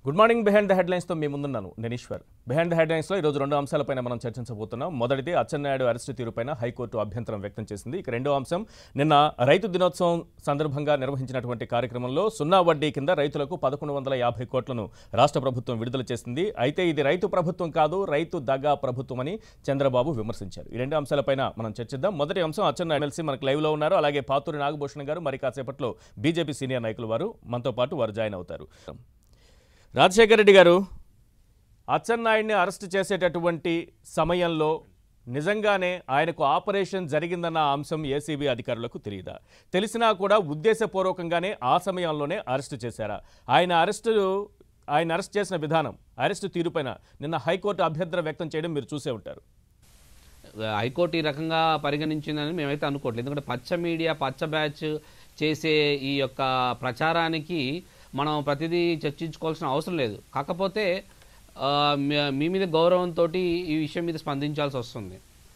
Good morning behind the హెడ్లైన్స్తో మీ ముందున్నాను నేను ఈశ్వర్ బిహైండ్ ద హెడ్లైన్స్లో ఈరోజు రెండు అంశాలపైన మనం చర్చించబోతున్నాం మొదటిది అచ్చెన్నాయుడు అరెస్టు తీరుపైన హైకోర్టు అభ్యంతరం వ్యక్తం చేసింది ఇక రెండో అంశం నిన్న రైతు దినోత్సవం సందర్భంగా నిర్వహించినటువంటి కార్యక్రమంలో సున్నా వడ్డీ కింద రైతులకు పదకొండు వందల యాభై కోట్లను రాష్ట్ర ప్రభుత్వం విడుదల చేసింది అయితే ఇది రైతు ప్రభుత్వం కాదు రైతు దగా ప్రభుత్వం అని చంద్రబాబు విమర్శించారు ఈ రెండు అంశాలపైన మనం చర్చిద్దాం మొదటి అంశం అచ్చెన్నాయుడు ఎమ్మెల్సీ మనకు లైవ్లో ఉన్నారు అలాగే పాతూరి నాగభూషణ్ గారు మరి కాసేపట్లో బీజేపీ సీనియర్ నాయకులు వారు మనతో పాటు వారు జాయిన్ అవుతారు రాజశేఖర రెడ్డి గారు అచ్చెన్నాయుడిని అరెస్ట్ చేసేటటువంటి సమయంలో నిజంగానే ఆయనకు ఆపరేషన్ జరిగిందన్న అంశం ఏసీబీ అధికారులకు తెలియదా తెలిసినా కూడా ఉద్దేశపూర్వకంగానే ఆ సమయంలోనే అరెస్టు చేశారా ఆయన అరెస్టు ఆయన అరెస్ట్ చేసిన విధానం అరెస్టు తీరుపైన నిన్న హైకోర్టు అభ్యంతరం వ్యక్తం చేయడం మీరు చూసే ఉంటారు హైకోర్టు ఈ రకంగా పరిగణించిందని మేమైతే అనుకోవట్లేదు ఎందుకంటే పచ్చ మీడియా పచ్చ బ్యాచ్ చేసే ఈ యొక్క ప్రచారానికి మనం ప్రతిదీ చర్చించుకోవాల్సిన అవసరం లేదు కాకపోతే ఆ, మీ- మీ మీద గౌరవంతో ఈ విషయం మీద స్పందించాల్సి వస్తుంది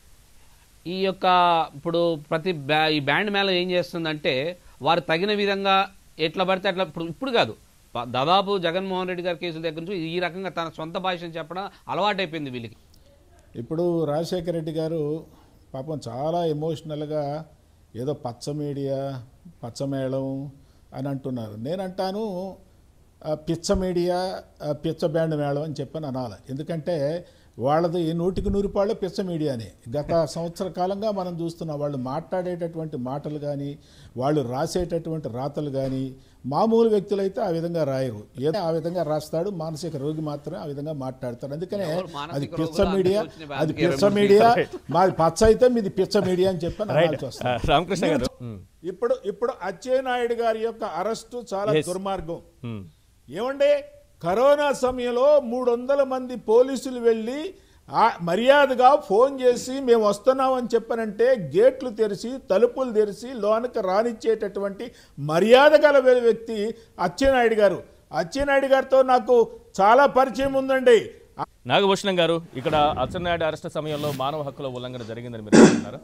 ఈ యొక్క ఇప్పుడు ప్రతి బ్యా ఈ బ్యాండ్ మేళ ఏం చేస్తుందంటే వారు తగిన విధంగా ఎట్లా పడితే అట్లా ఇప్పుడు ఇప్పుడు కాదు ప- దాదాపు జగన్మోహన్ రెడ్డి గారి కేసుల దగ్గర నుంచి ఈ రకంగా తన సొంత భాషను చెప్పడం అలవాటైపోయింది వీళ్ళకి ఇప్పుడు రాజశేఖర రెడ్డి గారు పాపం చాలా ఎమోషనల్గా ఏదో పచ్చ మీడియా పచ్చమేళం అని అంటున్నారు నేను అంటాను ఆ, పిచ్చ మీడియా ఆ, పిచ్చ బ్యాండ్ మేళం అని చెప్పని అనాలి ఎందుకంటే వాళ్ళది నూటికి నూరు పాళ్ళు పిచ్చ మీడియానే గత సంవత్సర కాలంగా మనం చూస్తున్నాం వాళ్ళు మాట్లాడేటటువంటి మాటలు కానీ వాళ్ళు రాసేటటువంటి రాతలు కానీ మామూలు వ్యక్తులైతే ఆ విధంగా రాయరు ఏదో ఆ విధంగా రాస్తాడు మానసిక రోగి మాత్రమే ఆ విధంగా మాట్లాడతాడు అందుకనే ఎవరు మానసిక అది పిచ్చ రోగులు మీడియా అందుకే వచ్చిన అది అందుకే పిచ్చ రెండు మీడియా మాది పచ్చ అయితే మీది పిచ్చ మీడియా అని చెప్పి రైట్ అనాల్సి వస్తుంది రామకృష్ణ గారు ఉమ్, ఇప్పుడు ఇప్పుడు అచ్చెన్నాయుడు గారి యొక్క అరెస్టు చాలా Yes. దుర్మార్గం ఉమ్, ఏమండి కరోనా సమయంలో మూడు వందల మంది పోలీసులు వెళ్ళి ఆ మర్యాదగా ఫోన్ చేసి మేము వస్తున్నామని చెప్పనంటే గేట్లు తెరిచి తలుపులు తెరిచి లోనికి రానిచ్చేటటువంటి మర్యాద గల వ్యక్తి అచ్చెన్నాయుడు గారు అచ్చెన్నాయుడు గారితో నాకు చాలా పరిచయం ఉందండి నాగభూషణం గారు ఇక్కడ అచ్చెన్నాయుడు అరెస్ట్ సమయంలో మానవ హక్కుల ఉల్లంఘన జరిగిందని మీరు అనుకుంటున్నారా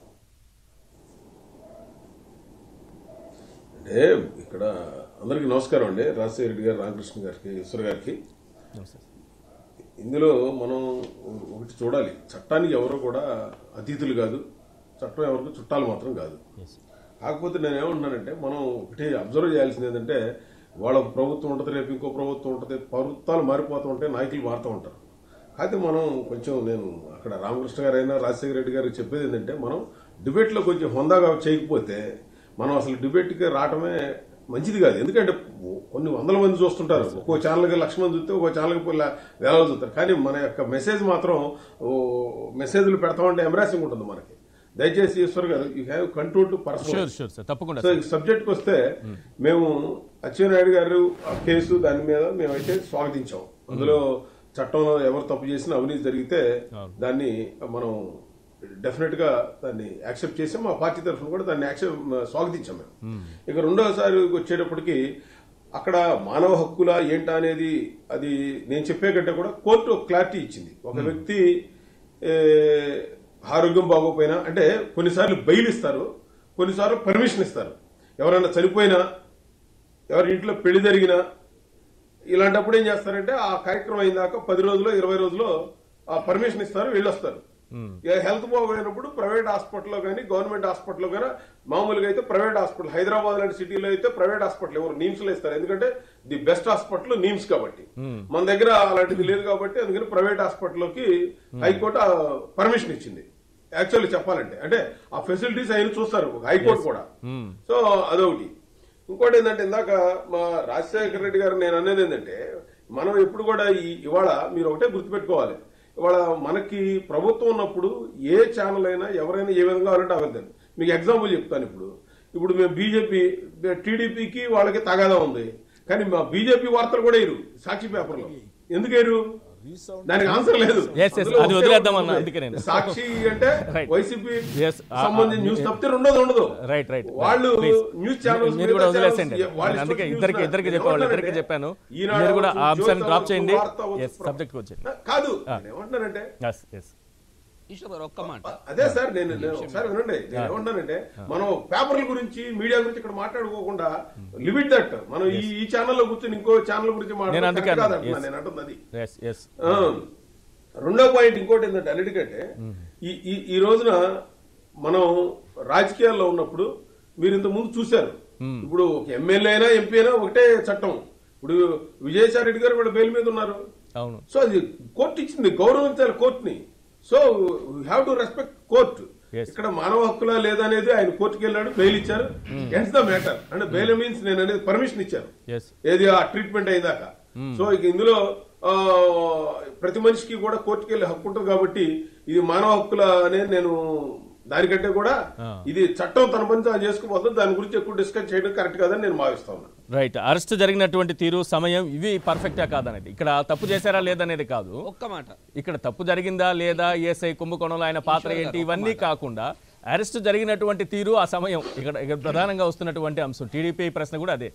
అంటే ఇక్కడ అందరికీ నమస్కారం అండి రాజశేఖర రెడ్డి గారు రామకృష్ణ గారికి ఈశ్వర్ గారికి ఇందులో మనం ఒకటి చూడాలి చట్టానికి ఎవరు కూడా అతీతులు కాదు చట్టం ఎవరికి చుట్టాలు మాత్రం కాదు కాకపోతే నేను ఏమంటున్నానంటే మనం ఒకటి అబ్జర్వ్ చేయాల్సింది ఏంటంటే వాళ్ళ ప్రభుత్వం ఉంటుంది రేపు ఇంకో ప్రభుత్వం ఉంటుంది ప్రభుత్వాలు మారిపోతూ ఉంటాయి నాయకులు మారుతూ ఉంటారు అయితే మనం కొంచెం నేను అక్కడ రామకృష్ణ గారు అయినా రాజశేఖర రెడ్డి గారు చెప్పేది ఏంటంటే మనం డిబేట్లో కొంచెం హుందాగా చేయకపోతే మనం అసలు డిబేట్కి రావటమే మంచిది కాదు ఎందుకంటే కొన్ని వందల మంది చూస్తుంటారు ఒక్కో ఛానల్కి లక్ష మంది చూస్తే ఒక్కో ఛానల్కి వేల చూస్తారు కానీ మన యొక్క మెసేజ్ మాత్రం ఓ, మెసేజ్లు పెడతామంటే ఎంబ్రాసింగ్ ఉంటుంది మనకి దయచేసి Eshwar garu you have control to personal sure sure sir తప్పకుండా సో ఈ సబ్జెక్ట్కి వస్తే మేము అచ్చెన్నాయుడు గారు ఆ కేసు దాని మీద మేమైతే స్వాగతించాం అందులో చట్టంలో ఎవరు తప్పు చేసినా అవినీతి జరిగితే దాన్ని మనం డెఫినెట్ గా దాన్ని యాక్సెప్ట్ చేసాం మా పార్టీ తరఫున కూడా దాన్ని యాక్సెప్ట్ స్వాగతించాం మేము ఇక రెండోసారి వచ్చేటప్పటికి అక్కడ మానవ హక్కుల ఏంటా అనేది అది నేను చెప్పే కంటే కూడా కోర్టు ఒక క్లారిటీ ఇచ్చింది ఒక వ్యక్తి ఏ, ఆరోగ్యం బాగోపోయినా అంటే కొన్నిసార్లు బెయిల్ ఇస్తారు కొన్నిసార్లు పర్మిషన్ ఇస్తారు ఎవరైనా చనిపోయినా ఎవరి ఇంట్లో పెళ్లి జరిగినా ఇలాంటప్పుడు ఏం చేస్తారంటే ఆ కార్యక్రమం అయిన దాకా పది రోజులు ఇరవై రోజులు ఆ పర్మిషన్ ఇస్తారు వెళ్ళొస్తారు ఇక హెల్త్ బాగోయినప్పుడు ప్రైవేట్ హాస్పిటల్లో కానీ గవర్నమెంట్ హాస్పిటల్లో కానీ మామూలుగా అయితే ప్రైవేట్ హాస్పిటల్ హైదరాబాద్ లాంటి సిటీలో అయితే ప్రైవేట్ హాస్పిటల్ ఎవరు నీమ్స్ లో ఇస్తారు ఎందుకంటే ది బెస్ట్ హాస్పిటల్ నీమ్స్ కాబట్టి మన దగ్గర అలాంటిది లేదు కాబట్టి అందుకని ప్రైవేట్ హాస్పిటల్లోకి హైకోర్టు పర్మిషన్ ఇచ్చింది యాక్చువల్లీ చెప్పాలంటే అంటే ఆ ఫెసిలిటీస్ అయిన చూస్తారు హైకోర్టు కూడా సో అదొకటి ఇంకోటి ఏంటంటే ఇందాక మా రాజశేఖర రెడ్డి గారు నేను అనేది ఏంటంటే మనం ఎప్పుడు కూడా ఈ ఇవాళ మీరు ఒకటే గుర్తుపెట్టుకోవాలి ఇవాళ మనకి ప్రభుత్వం ఉన్నప్పుడు ఏ ఛానల్ అయినా ఎవరైనా ఏ విధంగా కావాలంటే ఆ విధంగా మీకు ఎగ్జాంపుల్ చెప్తాను ఇప్పుడు ఇప్పుడు మేము బీజేపీ టీడీపీకి వాళ్ళకి తగాదా ఉంది కానీ మా బీజేపీ వార్తలు కూడా వేయరు సాక్షి పేపర్లో ఎందుకు వేయరు దానికి ఆన్సర్ లేదు Yes, yes. అందులో అది ఒకటే వదిలేద్దాం అన్న, ఉంటుంది. అందుకే నేను. సాక్షి అంటే Right. YCP Yes. ఆ- సంబంధించిన ఆ- న్యూస్ తప్పితే రెండోది ఉండదు రైట్ రైట్ వాళ్ళు ప్లీజ్. న్యూస్ ఛానల్స్ మీరు కూడా మిగతా వదిలేసండి ఛానల్స్ వాళ్ళ నేను అందుకే ఇష్టం ఇద్దరికి న్యూస్ ఇద్దరికి నా- చెప్పేవాళ్ళు ఏమంటానంటే, ఇద్దరికి చెప్పాను ఈనాడు మీరు కూడా ఆ అవ్వచ్చు, అంశాన్ని డ్రాప్ జ్యోతి చేయండి అవ్వచ్చు, వార్త అవ్వచ్చు, ఎస్ సబ్జెక్ట్కి వచ్చేయండి కాదు ఆ. నేను ఏమంటున్నానంటే ఎస్ ఎస్ ఈశ్వర్ గారు ఒక్క మాట అదే సార్ నేను నేను ఒకసారి వినండి నేను ఏమంటానంటే మనం పేపర్ల గురించి మీడియా గురించి ఇక్కడ మాట్లాడుకోకుండా లిమిట్ దట్ మనం ఈ ఈ ఛానల్లో కూర్చొని ఇంకో ఛానల్ గురించి నేను అందుకే మాట్లాడుతున్నాను అన్నాను, yes. నేను అంటుంది అది ఎస్ ఎస్ ఆ, రెండో పాయింట్ ఇంకోటి ఏంటంటే అన్నిటికంటే ఈ ఈ ఈ రోజున మనం రాజకీయాల్లో ఉన్నప్పుడు మీరు ఇంత ముందు చూశారు ఇప్పుడు ఒక ఎమ్మెల్యే అయినా ఎంపీ అయినా ఒకటే చట్టం ఇప్పుడు విజయసాయి రెడ్డి గారు కూడా బెయిల్ మీద ఉన్నారు అవును సో అది కోర్టు ఇచ్చింది గౌరవించాలి కోర్టుని so have to respect court Yes. ఇక్కడ మానవ హక్కులా లేదా అనేది ఆయన కోర్టుకి వెళ్ళాడు బెయిల్ ఇచ్చారు ఎండ్స్ ద మ్యాటర్ అంటే బెయిల్ మీన్స్ నేను అనేది పర్మిషన్ ఇచ్చాను ఎస్ ఏది ఆ ట్రీట్మెంట్ అయ్యేదాకా సో ఇక ఇందులో ఆ, ప్రతి మనిషికి కూడా కోర్టుకి వెళ్ళే హక్కు ఉంటుంది కాబట్టి ఇది మానవ హక్కుల అనేది నేను దానికంటే కూడా ఇది చట్టం తన పని తాను చేసుకుపోతుంది దాని గురించి ఎక్కువ డిస్కస్ చేయడం కరెక్ట్ కాదని నేను భావిస్తా ఉన్నాను రైట్ అరెస్ట్ జరిగినటువంటి తీరు సమయం ఇవి పర్ఫెక్టా కాదనేది ఇక్కడ తప్పు చేశారా లేదనేది కాదు ఒక్క మాట ఇక్కడ తప్పు జరిగిందా లేదా ఏసై కుంభకోణంలో ఆయన పాత్ర ఏంటి ఇవన్నీ కాకుండా అరెస్ట్ జరిగినటువంటి తీరు ఆ సమయం ఇక్కడ ఇక్కడ ప్రధానంగా వస్తున్నటువంటి అంశం టీడీపీ ప్రశ్న కూడా అదే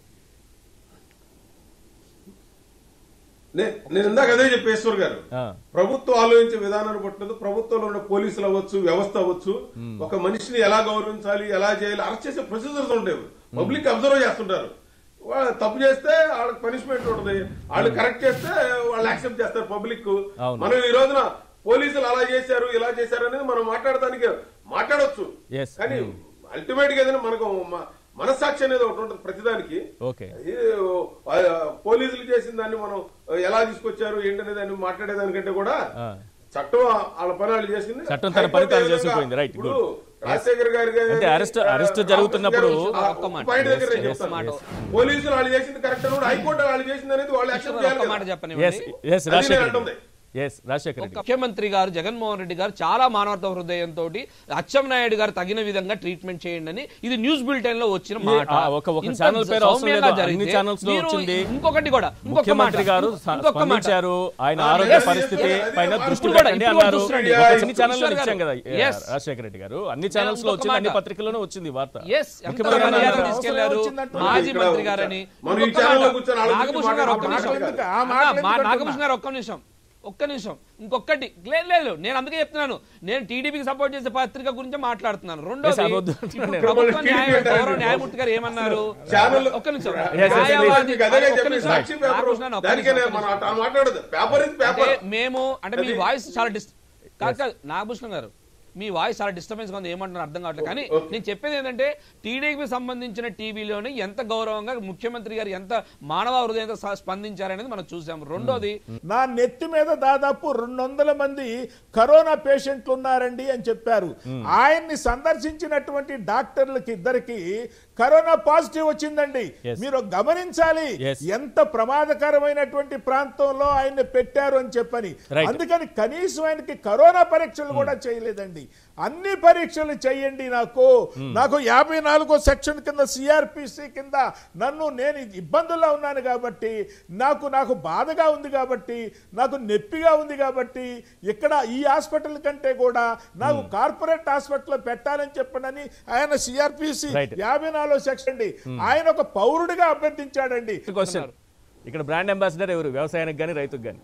నే- నేను ఇందాక అదే చెప్పేశ్వర్ గారు ఆ, ప్రభుత్వం ఆలోచించే విధానాన్ని పట్టినది ప్రభుత్వంలో ఉన్న పోలీసులు అవ్వచ్చు వ్యవస్థ అవ్వచ్చు ఒక మనిషిని ఎలా గౌరవించాలి ఎలా చేయాలి అరెస్ట్ చేసే ప్రొసీజర్స్ ఉంటాయి పబ్లిక్ అబ్జర్వ్ చేస్తుంటారు వాళ్ళు తప్పు చేస్తే వాళ్ళకి పనిష్మెంట్ ఉంటుంది వాళ్ళు కరెక్ట్ చేస్తే వాళ్ళు యాక్సెప్ట్ చేస్తారు పబ్లిక్ అవును. మనం ఈ రోజున పోలీసులు అలా చేశారు ఇలా చేశారు అనేది మనం మాట్లాడడానికి మాట్లాడొచ్చు Yes. కానీ అల్టిమేట్ గా ఏదైనా మనకు మ- మనస్సాక్షి అనేది ఒకటి ఉంటుంది ప్రతిదానికి ఓకే ఇది, ఆ, పోలీసులు చేసిన దాన్ని మనం ఎలా తీసుకొచ్చారు ఏంటనే దాన్ని మాట్లాడేదానికంటే కూడా ఆ. చట్టం వాళ్ళ పని వాళ్ళు చేసింది చట్టం తన పని తాను హైకోర్టు ఏ చేసుకుపోయింది. విధంగా Right, ఇప్పుడు good. రాజశేఖర్ గారి గారి- అంటే అరెస్ట్- అరెస్ట్ జరుగుతున్నప్పుడు- ఆ, ఒక్క మాట. పాయింట్ దగ్గర నేను Yes, చెప్తాను. మాట. పోలీసులు వాళ్ళు చేసింది కరెక్ట్ అని కూడా హైకోర్టు వాళ్ళు చేసింది అనేది వాళ్ళు యాక్సెప్ట్ చేయాలి ఒక్క మాట కదా. ఎస్ చెప్పనివ్వండి ఎస్ అది నేను రాజశేఖర్ అంటుంది. ఎస్ రాజశేఖర్ రెడ్డి ముఖ్యమంత్రి గారు జగన్మోహన్ రెడ్డి గారు చాలా మానవత హృదయంతో అచ్చెన్నాయుడు గారు తగిన విధంగా ట్రీట్మెంట్ చేయండి అని ఇది న్యూస్ బులెటిన్ లో వచ్చిన మాట ఆ, ఒక- ఒక ఇంత ఛానల్ పేరు అవసరం సౌమ్యంగా లేదు. అన్ని జరిగితే ఛానల్స్ లో మీరు వచ్చింది. ఇంకొకటి కూడా ఇంకొక ముఖ్యమంత్రి మాట, గారు స- ఇంకొక మాట. స్పందించారు ఆయన ఆ, ఆరోగ్య yes, పరిస్థితి yes, yes, పైన yes, దృష్టి ఇప్పుడు కూడా- పెట్టండి ఇప్పుడు కూడా అన్నారు చూస్తున్నాండి. ఒక Yes, చిన్న ఛానల్ లో ఈశ్వర్ ఇచ్చాం కదా గారు. Yes. రాజశేఖర రెడ్డి గారు అన్ని ఛానల్స్ లో ఇంకొక వచ్చింది అన్ని మాట. పత్రికల్లోనూ వచ్చింది ఈ వార్త Yes, ఎంత ముఖ్యమంత్రి గారు మర్యాద అన్నారు. తీసుకెళ్లారు వచ్చిందంటున్నారు. మాజీ ఇక్కడ మంత్రి గారని మనం ఈ ఇంకొక ఛానల్లో మాట. కూర్చొని వాళ్ళ గురించి నాగభూషణ్ గారు ఒక్క మాట్లాడుకుంటున్నాం. నిమిషం ఎందుకు? ఆ అన్న, మాటలు మా ఎందుకు నాగభూషణ్ గారు ఒక్క నిమిషం ఒక్క నిమిషం ఇంకొకటి లేదు లేదు నేను అందుకే చెప్తున్నాను నేను టీడీపీకి సపోర్ట్ చేసే పత్రిక గురించి మాట్లాడుతున్నాను Yes, రెండోది అవద్దు ఇప్పుడు అంటున్నాను. ప్రభుత్వ TDP న్యాయ అంటారు. గౌరవ న్యాయమూర్తి గారు ఏమన్నారు ఛానల్ ఒక్క నిమిషం Yes, yes, yes. న్యాయవాది మీకు అదే ఒక్క చెప్పేది. నిమిషం. సాక్షి పేపర్ నాగభూషణ్ ఒక్క దానికే నిమిషం, నేను ఒక్క మనం నిమిషం. అట్లా మాట్లాడదు పేపర్ ఇది అంటే పేపర్ మేము అంటే మీ అది- వాయిస్ చాలా డిస్ కాదు కాదు నాగభూషణ్ గారు మీ వాయిస్ చాలా డిస్టర్బెన్స్ గా ఉంది ఏమంటున్నారు అర్థం కావట్లేదు కానీ ఓకే. నేను చెప్పేది ఏంటంటే టీడీపీ సంబంధించిన టీవీలోని ఎంత గౌరవంగా ముఖ్యమంత్రి గారు ఎంత మానవ హృదయంతో స- స్పందించారనేది మనం చూసాం రెండోది నా నెత్తి మీద దాదాపు రెండు వందల మంది కరోనా పేషెంట్లు ఉన్నారండి అని చెప్పారు ఆయన్ని సందర్శించినటువంటి డాక్టర్లకి ఇద్దరికి కరోనా పాజిటివ్ వచ్చిందండి Yes. మీరు గమనించాలి Yes. ఎంత ప్రమాదకరమైనటువంటి ప్రాంతంలో ఆయన్ని పెట్టారు అని చెప్పని Right. అందుకని కనీసం ఆయనకి కరోనా పరీక్షలు కూడా చేయలేదండి అన్ని పరీక్షలు చేయండి నాకు నాకు యాభై నాలుగో సెక్షన్ కింద సిఆర్పిసి కింద నన్ను నేను ఇబ్బందుల్లో ఉన్నాను కాబట్టి నాకు నాకు బాధగా ఉంది కాబట్టి నాకు నొప్పిగా ఉంది కాబట్టి ఇక్కడ ఈ హాస్పిటల్ కంటే కూడా నాకు కార్పొరేట్ హాస్పిటల్ పెట్టాలని చెప్పనని ఆయన సిఆర్పిసి Right. యాభై నాలుగో సెక్షన్ అండి ఆయన ఒక పౌరుడిగా అభ్యర్థించాడండి క్వశ్చన్ ఇక్కడ బ్రాండ్ అంబాసిడర్ ఎవరు వ్యవసాయానికి కానీ రైతుకు కానీ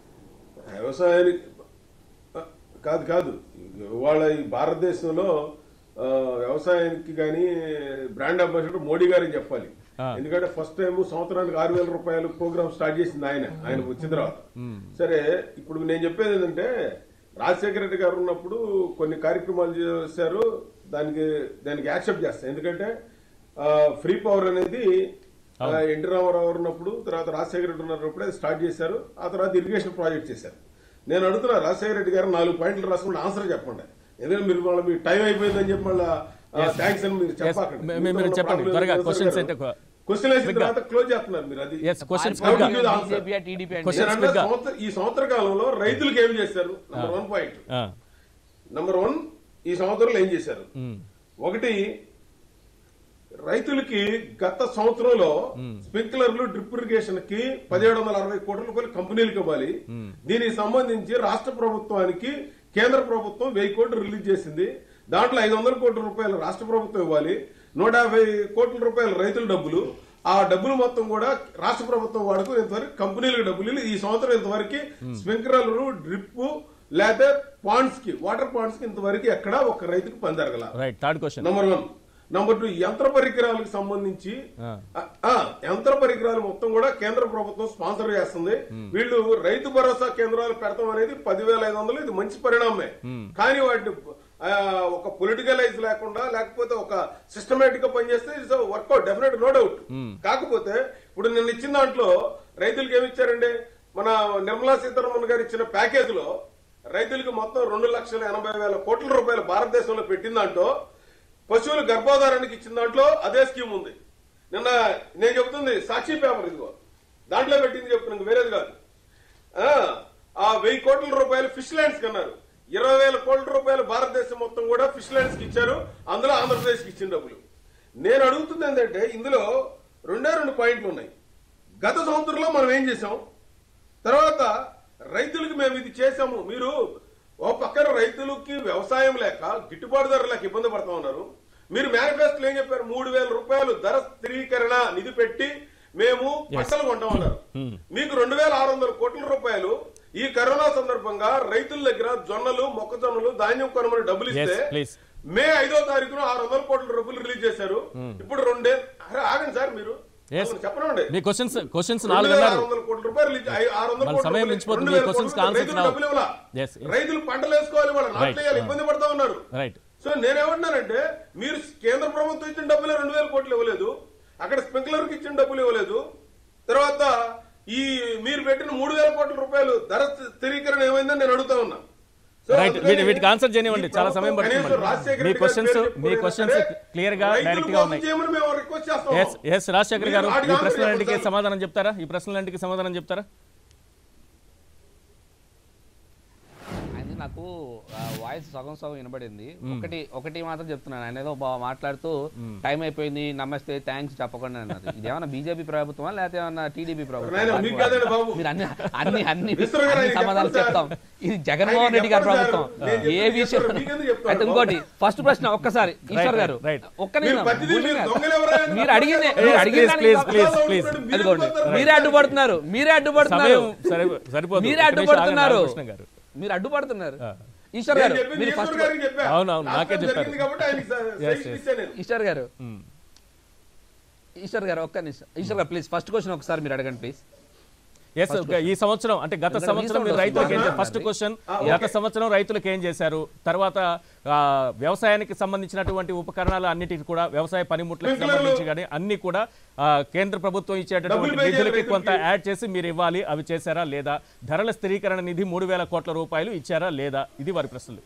వ్యవసాయానికి ఆ, కాదు కాదు ఇవాళ ఈ భారతదేశంలో ఆ, వ్యవసాయానికి కానీ బ్రాండ్ అంబాసిడర్ మోడీ గారని చెప్పాలి ఆ. ఎందుకంటే ఫస్ట్ టైం సంవత్సరానికి ఆరు వేల రూపాయలు ప్రోగ్రామ్ స్టార్ట్ చేసింది ఆయన ఆయన వచ్చిన తర్వాత సరే ఇప్పుడు నేను చెప్పేది ఏంటంటే రాజశేఖర రెడ్డి గారు ఉన్నప్పుడు కొన్ని కార్యక్రమాలు చేశారు దానికి దానికి యాక్సెప్ట్ చేస్తాను ఎందుకంటే ఫ్రీ పవర్ అనేది ఆ, ఎన్టీ రామారావు గారు ఉన్నప్పుడు తర్వాత రాజశేఖర రెడ్డి ఉన్నప్పుడు అది స్టార్ట్ చేశారు ఆ తర్వాత ఇరిగేషన్ ప్రాజెక్ట్ చేశారు నేను అడుగుతున్నా రాజశేఖర రెడ్డి గారు నాలుగు పాయింట్లు రాసుకుంటే ఆన్సర్ చెప్పండి ఎందుకంటే మీరు వాళ్ళ మీ టైం అయిపోయిందని చెప్పి మళ్ళీ థ్యాంక్స్ అని మీరు చెప్పకండి మీ- మీ- మీరు చెప్పండి. త్వరగా questions అయితే ఎక్కువ. క్వశ్చన్ వేసిన తర్వాత క్లోజ్ చేస్తున్నారు మీరు అది yes questions How do you answer? BJP TDP అంటే Question- నేను అన్న quick గా. సంవత్సర- ఈ సంవత్సర కాలంలో రైతులకు ఏం చేశారు number one point number one ఈ సంవత్సరంలో ఏం చేశారు ఒకటి రైతులకి గత సంవత్సరంలో స్ప్రింక్లర్లు డ్రిప్ ఇరిగేషన్ కి పదిహేడు వందల అరవై కోట్ల రూపాయలు కంపెనీలకు ఇవ్వాలి దీనికి సంబంధించి రాష్ట్ర ప్రభుత్వానికి కేంద్ర ప్రభుత్వం వెయ్యి కోట్లు రిలీజ్ చేసింది దాంట్లో ఐదు వందల కోట్ల రూపాయలు రాష్ట్ర ప్రభుత్వం ఇవ్వాలి నూట యాభై కోట్ల రూపాయలు రైతుల డబ్బులు ఆ డబ్బులు మొత్తం కూడా రాష్ట్ర ప్రభుత్వం వాడుకు ఇంతవరకు కంపెనీలకు డబ్బులు ఇవ్వలేదు. ఈ సంవత్సరం ఇంతవరకు స్ప్రింక్లర్లు డ్రిప్ లేకపోతే పాండ్స్ కి వాటర్ పాండ్స్ కి ఇంతవరకు ఎక్కడ ఒక రైతుకి పని జరగల right third question number one number two యంత్ర పరికరాలకు సంబంధించి ఆ. ఆ, ఆ, యంత్ర పరికరాలు మొత్తం కూడా కేంద్ర ప్రభుత్వం స్పాన్సర్ చేస్తుంది వీళ్ళు రైతు భరోసా కేంద్రాలు పెడతాం అనేది పదివేల ఐదు వందలు ఇది మంచి పరిణామమే కానీ వాటిని ఆ, ఒక పొలిటికలైజ్ లేకుండా లేకపోతే ఒక సిస్టమేటిక్ గా పనిచేస్తే it's work out definite no doubt కాకపోతే ఇప్పుడు నిన్న ఇచ్చిన దాంట్లో రైతులకు ఏమి ఇచ్చారండి మన నిర్మలా సీతారామన్ గారు ఇచ్చిన ప్యాకేజ్ లో రైతులకు మొత్తం రెండు లక్షల ఎనభై వేల కోట్ల రూపాయలు భారతదేశంలో పెట్టిన దాంట్లో పశువుల గర్భాధారానికి ఇచ్చిన దాంట్లో అదే స్కీమ్ ఉంది నిన్న నేను చెబుతుంది సాక్షి పేపర్ ఇదిగో దాంట్లో పెట్టింది చెప్తున్నాను వేరేది కాదు ఆ, ఆ వెయ్యి కోట్ల రూపాయలు ఫిష్ ల్యాండ్స్ కన్నారు ఇరవై వేల కోట్ల రూపాయలు భారతదేశం మొత్తం కూడా ఫిష్ ల్యాండ్స్ కి ఇచ్చారు అందులో ఆంధ్రప్రదేశ్ కి ఇచ్చిన డబ్బులు నేను అడుగుతుంది ఏంటంటే ఇందులో రెండే రెండు పాయింట్లు ఉన్నాయి గత సంవత్సరంలో మనం ఏం చేసాం తర్వాత రైతులకు మేము ఇది చేసాము మీరు ఓ పక్కన రైతులకి వ్యవసాయం లేక గిట్టుబాటు ధర లేక ఇబ్బంది పడతా ఉన్నారు మీరు మేనిఫెస్టోలో ఏం చెప్పారు మూడు వేల రూపాయలు ధర స్థిరీకరణ నిధి పెట్టి మేము పంటలు కొంటామన్నారు మీకు రెండు వేల ఆరు వందల కోట్ల రూపాయలు ఈ కరోనా సందర్భంగా రైతుల దగ్గర జొన్నలు మొక్కజొన్నలు ధాన్యం కొనమని డబ్బులు Yes, ఇస్తే please. మే ఐదో తారీఖున ఆరు వందల కోట్ల రూపాయలు రిలీజ్ చేశారు ఇప్పుడు రెండే అరే ఆగండి సార్ మీరు Yes. అవును, చెప్పనండి మీ క్వశ్చన్స్ క్వశ్చన్స్ రెండు నాలుగు వేల అన్నారు ఆరు వందల కోట్ల రూపాయలు ఇచ్చి- ఐ- ఆరు వందల మన కోట్ల సమయం రూపాయలు మించిపోతుంది. రెండు వేల మీ questions కోట్ల కి answers రైతులు రావు. డబ్బులు ఇవ్వాలా? Yes, yes. రైతులు పంటలు వేసుకోవాలి వాళ్ళు Right. నాట్లు వేయాలి ఇబ్బంది పడతా ఉన్నారు రైట్ సో నేనేమంటున్నానంటే మీరు కేంద్ర ప్రభుత్వం ఇచ్చిన డబ్బులు రెండు వేల కోట్లు ఇవ్వలేదు అక్కడ స్ప్రింక్లర్ కి ఇచ్చిన డబ్బులు ఇవ్వలేదు తర్వాత ఈ మీరు పెట్టిన మూడు వేల కోట్ల రూపాయలు ధర స్థిరీకరణ ఏమైందని నేను అడుగుతా ఉన్నా సో రైట్ అందుకని వీటి వీటికి ఆన్సర్ చేయనివ్వండి ఈ చాలా సమయం ప్రభుత్వం పడుతుంది కనీసం రాజశేఖర మీ రెడ్డి గారి క్వశ్చన్స్ పేరు మీ చెప్పుకునే క్వశ్చన్స్ సరే, క్లియర్ గా రైతులు డైరెక్ట్ గా మోసం ఉన్నాయి చేయమని మేము రిక్వెస్ట్ చేస్తాం ఎస్ ఎస్ రాజశేఖర్ గారు మీరు ఈ వాటికి ప్రశ్నలన్నిటికీ ఆన్సర్ సమాధానం చెప్తారా ఈ ప్రశ్నలన్నిటికీ సమాధానం చెప్తారా ఆయన నాకు ఆ, వాయిస్ సగం సగం వినబడింది ఒకటి ఒకటి మాత్రం చెప్తున్నాను ఆయన ఏదో బా- మాట్లాడుతూ టైం అయిపోయింది నమస్తే థ్యాంక్స్ చెప్పకుండా అన్నారు ఇది ఏమన్నా బీజేపీ ప్రభుత్వమా లేకపోతే ఏమన్నా టీడీపీ నాయనా, మీకు కాదండి ప్రభుత్వం బాబు. మీరు అన్ని అన్ని అన్ని మిస్టర్ గారు, అన్ని ఆయనకి సమాధానం చెప్పండి చెప్తాం సార్. ఇది జగన్మోహన్ రెడ్డి గారి ఆయనకి ప్రభుత్వం చెప్పండి సార్. నేను ఏ చెప్తాను, విషయం మీకెందుకు చెప్తాను అయితే ఇంకోటి ఫస్ట్ ప్రశ్న ఒక్కసారి ఈశ్వర్ గారు right. ఒక్క మీరు నిమిషం ప్రతిదీ భూషణ్ మీరు గారు. దొంగలు ఎవరైనా మీరు అడిగింది please, మీరు అడిగిన please, దానికి please, జవాబు- please. అదిగోండి మీరే అడ్డుపడుతున్నారు మీరే అడ్డుపడుతున్నారు సమయం సరి- సరిపోదు మీరే ఒక్క నిమిషం ఆగండి, అడ్డుపడుతున్నారు కృష్ణ గారు మీరు అడ్డుపడుతున్నారు ఆ. ఈశ్వర్ నేను గారు చెప్పింది మీరు ఈశ్వర్ ఫస్ట్ గారికి చెప్పా. అవును, అవును, లాస్ట్ నాకే టైం చెప్పారు. జరిగింది కాబట్టి ఆయనకి స- Yes, సజెషన్ yes. ఇచ్చాను నేను. ఈశ్వర్ గారు మ్మ్. ఈశ్వర్ గారు ఒక్క నిమిషం ఈశ్వర్ గారు ప్లీజ్ ఫస్ట్ క్వశ్చన్ ఒకసారి మీరు అడగండి ప్లీజ్ ఎస్ ఈ సంవత్సరం అంటే గత ఎందుకంటే సంవత్సరం మీ మీరు సంవత్సరం రైతులకు ఏం వస్తుంది. ఫస్ట్ క్వశ్చన్ ఆ, గత ఓకే. సంవత్సరం రైతులకు ఏం చేశారు తర్వాత ఆ, వ్యవసాయానికి సంబంధించినటువంటి ఉపకరణాలు అన్నిటికీ కూడా వ్యవసాయ పనిముట్లకు స్ప్రింక్లర్లు. సంబంధించి కానీ అన్ని కూడా ఆ, కేంద్ర ప్రభుత్వం ఇచ్చేటటువంటి డబ్బులు పే నిధులకి చేయాలి కొంత రైతులకి. యాడ్ చేసి మీరు ఇవ్వాలి అవి చేశారా లేదా ధరల స్థిరీకరణ నిధి మూడు వేల కోట్ల రూపాయలు ఇచ్చారా లేదా ఇది వారి ప్రశ్నలు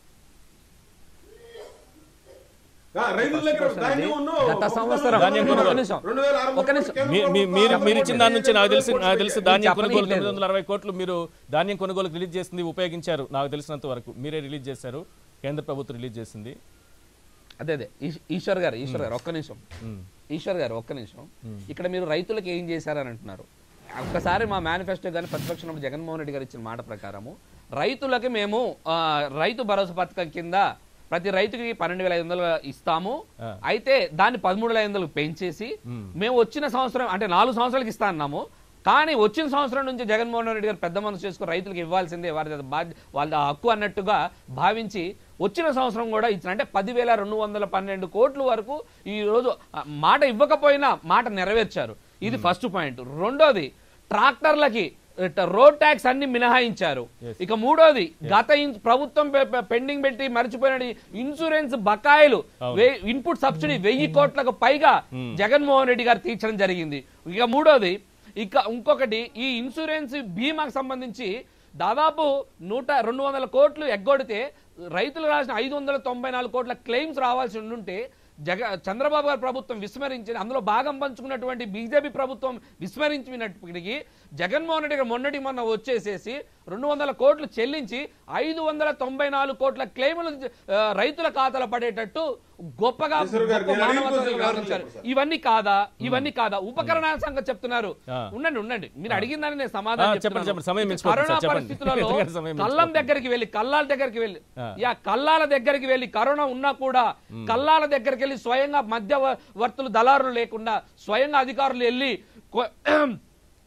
ఆ, రైతుల దగ్గర ధాన్యం ఉన్ను, గత సంవత్సరం ధాన్యం ఒక్క కొనుగోలు. నిమిషం రెండు వేల ఆరు వందల ఒక్క నిమిషం. కేంద్ర మీ- మీ- ప్రభుత్వం మీరు మీరు ఆరు ఇచ్చిన దాని నుంచి నాకు తెలిసి నాకు తెలిసి ధాన్యం చెప్పనీయట్లేదు. కొనుగోలు తొమ్మిది వందల అరవై కోట్లు మీరు ధాన్యం కొనుగోలు రిలీజ్ చేసింది ఉపయోగించారు నాకు తెలిసినంత వరకు మీరే రిలీజ్ చేశారు కేంద్ర ప్రభుత్వం రిలీజ్ చేసింది అదే అదే ఈశ్- ఈశ్వర్ గారు ఈశ్వర్ గారు ఒక్క నిమిషం ఈశ్వర్ గారు ఒక్క నిమిషం ఇక్కడ మీరు రైతులకు ఏం చేశారని అంటున్నారు ఒక్కసారి మా మేనిఫెస్టో కానీ ప్రతిపక్షంలో జగన్మోహన్ రెడ్డి గారు ఇచ్చిన మాట ప్రకారము రైతులకి మేము ఆ, రైతు భరోసా పథకం కింద ప్రతి రైతుకి పన్నెండు వేల ఐదు వందలు ఇస్తాము ఆ. అయితే దాన్ని పదమూడు వేల ఐదు వందలకు పెంచేసి మేము వచ్చిన సంవత్సరం అంటే నాలుగు సంవత్సరాలకి ఇస్తా అన్నాము కానీ వచ్చిన సంవత్సరం నుంచి జగన్మోహన్ రెడ్డి గారు పెద్ద మనసు చేసుకుని రైతులకు ఇవ్వాల్సిందే వారి బాధ్య వాళ్ళ హక్కు అన్నట్టుగా భావించి వచ్చిన సంవత్సరం కూడా ఇచ్చిన అంటే పదివేల రెండు వందల పన్నెండు కోట్ల వరకు ఈ రోజు ఆ, మాట ఇవ్వకపోయినా మాట నెరవేర్చారు ఇది ఫస్ట్ పాయింట్ రెండోది ట్రాక్టర్లకి ఇట్ట రోడ్ ట్యాక్స్ అన్ని మినహాయించారు ఇక మూడోది గత ఇన్- ప్రభుత్వం పె- పె- పెండింగ్ పెట్టి మర్చిపోయిన ఇన్సూరెన్స్ బకాయిలు వే- ఇన్పుట్ సబ్సిడీ వెయ్యి కోట్లకు పైగా జగన్మోహన్ రెడ్డి గారు తీర్చడం జరిగింది ఇక మూడోది ఇక ఇంకొకటి ఈ ఇన్సూరెన్స్ బీమాకు సంబంధించి దాదాపు నూట రెండు వందల కోట్లు ఎగ్గొడితే రైతులు రాసిన ఐదు వందల తొంభై నాలుగు కోట్ల క్లెయిమ్స్ రావాల్సి ఉండుంటే జగ చంద్రబాబు గారి ప్రభుత్వం విస్మరించి అందులో భాగం పంచుకున్నటువంటి బీజేపీ ప్రభుత్వం విస్మరించినప్పటికీ జగన్మోహన్ రెడ్డి గారు మొన్నటి మొన్న వచ్చేసేసి రెండు వందల కోట్లు చెల్లించి ఐదు వందల తొంభై నాలుగు కోట్ల క్లెయిములు ఆ, రైతుల ఖాతాలో పడేటట్టు గొప్పగా ఈశ్వర్ గారు, గొప్ప నేను అడిగిన మానవత్వాన్ని క్వశ్చన్ వ్యవహరించారు ఆన్సర్ ఇవన్నీ కాదా ఇవన్నీ కాదా ఉపకరణాల సంగతి చెప్తున్నారు ఆ. ఉండండి ఉండండి మీరు అడిగిన దాన్ని నేను ఆ, సమాధానం చెప్పండి, చెప్తున్నాను. చెప్పండి. సమయం మించిపోతుంది కరోనా సార్, చెప్పండి. పరిస్థితులలో ఎందుకంటే సమయం కళ్ళం మించిపోతుంది. దగ్గరికి వెళ్ళి కల్లాల దగ్గరికి వెళ్ళి ఆ. యా కల్లాల దగ్గరికి వెళ్ళి కరోనా ఉన్నా కూడా కల్లాల దగ్గరికి వెళ్ళి స్వయంగా మధ్యవర్తులు దళారులు లేకుండా స్వయంగా అధికారులు వెళ్ళి కొ-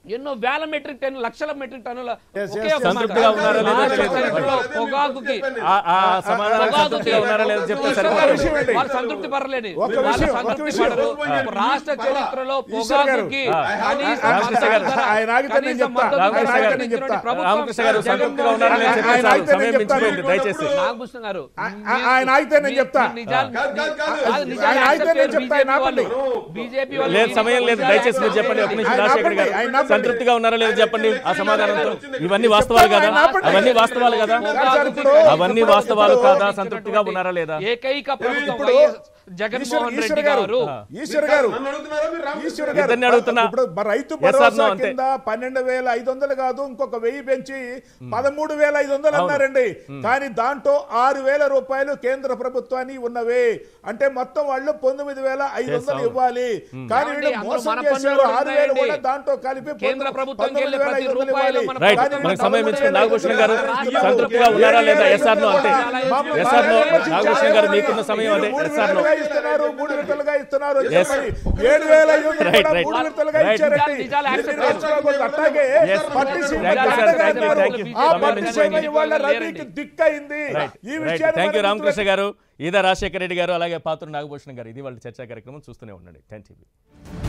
ఎన్నో వేల మెట్రిక్ టన్ లక్షల మెట్రిక్ టన్నుల Yes, ఒకే yes, ఒక మాట. సంతృప్తిగా ఉన్నారా లేదా రాష్ట్ర తెలియదు. చరిత్రలో పొగాకుకి ఆ ఆ సమాధానం పొగాకుకి సంతృప్తిగా ఉన్నారా లేదా చెప్తే ఈశ్వర్ ఒక సరిపోతుంది విషయం ఏంటి? వారు సంతృప్తి పడలేదు ఒక వాళ్ళు విషయం, ఒక సంతృప్తి విషయం. పడరు. ఈశ్వర్ రాష్ట్ర చరిత్రలో ఈశ్వర్ గారు. పొగాకుకి ఆ. కనీస రామకృష్ణ గారు, మద్దతు ధర, ఆయన ఆగితే నేను కనీస చెప్తా. మద్దతు రామకృష్ణ ధర గారు, ప్రకటించినటువంటి నేను చెప్తా. ప్రభుత్వం రామకృష్ణ గారు సంతృప్తిగా ఉన్నారా లేదా ఆయన చెప్పేసి ఆగితే నేను సమయం చెప్తాను. మించిపోయింది దయచేసి నాగభూషణ్ గారు ఆ- ఆ- ఆయన ఆగితే నేను చెప్తా. ఆయన ఆగితే నేను చెప్తా, ఆయన ఆపండి. బీజేపీ లేదు సమయం లేదు దయచేసి మీరు చెప్పండి ఒక నిమిషం ఆయన రాజశేఖర్ గారు ఆపండి, ఆయన ఆపండి. సంతృప్తిగా ఉన్నారా లేదా చెప్పండి ఆ సమాధానంతో ఇవన్నీ వాస్తవాలు కదా ఆయన ఆపండి. అవన్నీ వాస్తవాలు కదా సార్, ఇప్పుడు- అవన్నీ ఇప్పుడు- వాస్తవాలు ఇప్పుడు- కాదా సంతృప్తిగా ఉన్నారా లేదా ఏకైక ప్రభుత్వం ఇప్పుడు వైఎస్ ఈశ్వర్ జగన్మోహన్ ఈశ్వర్ రెడ్డి గారు గారు ఈశ్వర్ గారు నన్ను అడుగుతున్నారా మీరు రామకృష్ణ ఈశ్వర్ గారు? గారు ఇద్దరిని అడుగుతున్నా. ఇప్పుడు బ- రైతు Yes or భరోసా no అంతే. కింద పన్నెండు వేల ఐదు వందలు కాదు ఇంకొక వెయ్యి పెంచి పదమూడు వేల ఐదు వందలు అన్నారండి కానీ దాంట్లో ఆరు వేల రూపాయలు కేంద్ర ప్రభుత్వాన్ని ఉన్నవే అంటే మొత్తం వాళ్ళు పంతొమ్మిది వేల ఐదు Yes, వందలు అవును. ఇవ్వాలి కానీ ఏమండి, వీళ్ళు అందులో మోసం మన చేశారు పన్నులు ఆరు వేలు ఉన్నాయండి. కూడా దాంట్లో కలిపి కేంద్ర ప్రభుత్వంకి వెళ్ళే పంతొమ్మిది వేల ప్రతి ఐదు వందలు రూపాయలు ఇవ్వాలి. మన రైట్ కానీ మనకు వీళ్ళు సమయం ఇచ్చిన నాగభూషణ్ గారు ఇస్తున్నారు. సంతృప్తిగా ఉన్నారా లేదా ఎస్ఆర్ నో అంతే మమ్మల్ని ఎస్ఆర్ నో మమ్మల్ని నాగభూషణ్ గారు మీకున్న సమయం అదే మూడు ఎస్ఆర్ నో విడతలుగా ఇస్తున్నారు మూడు విడతలుగా ఇస్తున్నారు Yes. చెప్పండి. ఏడు వేల ఐదు వందలు Right, కూడా right. మూడు విడతలుగా Right. ఇచ్చారండి నిజాలు accept ఎన్ని రాష్ట్రాలు కూడా అట్లాగే Yes. Pattiseema Thank you, sir. దండగా Thank you, అన్నారు. thank you. ఆ సమయం పట్టిసీమ మించిపోయింది. ఇవాళ రబీకి దిక్కయింది రైట్ ఈ రైట్ విషయాన్ని థ్యాంక్ యూ మనం రామకృష్ణ గుర్తుపెట్టుకోవాలి. గారు ఈదా రాజశేఖర రెడ్డి గారు అలాగే పాత్ర నాగభూషణ్ గారు ఇది వాళ్ళ చర్చా కార్యక్రమం చూస్తూనే ఉండండి థ్యాంక్ యూ